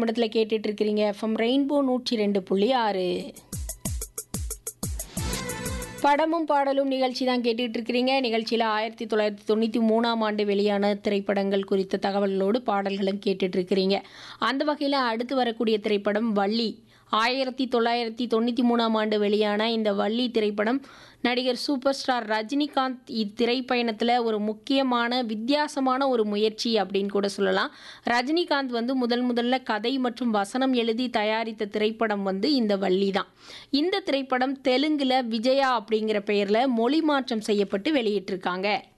நிமிடத்தில் கேட்டுட்டு இருக்கிறீங்க எஃப்எம் ரெயின்போ நூற்றி ரெண்டு புள்ளி ஆறு படமும் பாடலும் நிகழ்ச்சி தான் கேட்டுட்டு இருக்கிறீங்க நிகழ்ச்சியில் ஆயிரத்தி தொள்ளாயிரத்தி தொண்ணூற்றி மூணாம் ஆண்டு வெளியான திரைப்படங்கள் குறித்த தகவல்களோடு பாடல்களும் கேட்டுட்டு இருக்கிறீங்க அந்த வகையில் அடுத்து வரக்கூடிய திரைப்படம் வள்ளி ஆயிரத்தி தொள்ளாயிரத்தி தொண்ணூற்றி மூணாம் ஆண்டு வெளியான இந்த வள்ளி திரைப்படம் நடிகர் சூப்பர் ஸ்டார் ரஜினிகாந்த் இத்திரைப்பயணத்தில் ஒரு முக்கியமான வித்தியாசமான ஒரு முயற்சி அப்படின்னு கூட சொல்லலாம் ரஜினிகாந்த் வந்து முதல் முதல்ல கதை மற்றும் வசனம் எழுதி தயாரித்த திரைப்படம் வந்து இந்த வள்ளி தான் இந்த திரைப்படம் தெலுங்குல விஜயா அப்படிங்கிற பெயரில் மொழி மாற்றம் செய்யப்பட்டு வெளியிட்டிருக்காங்க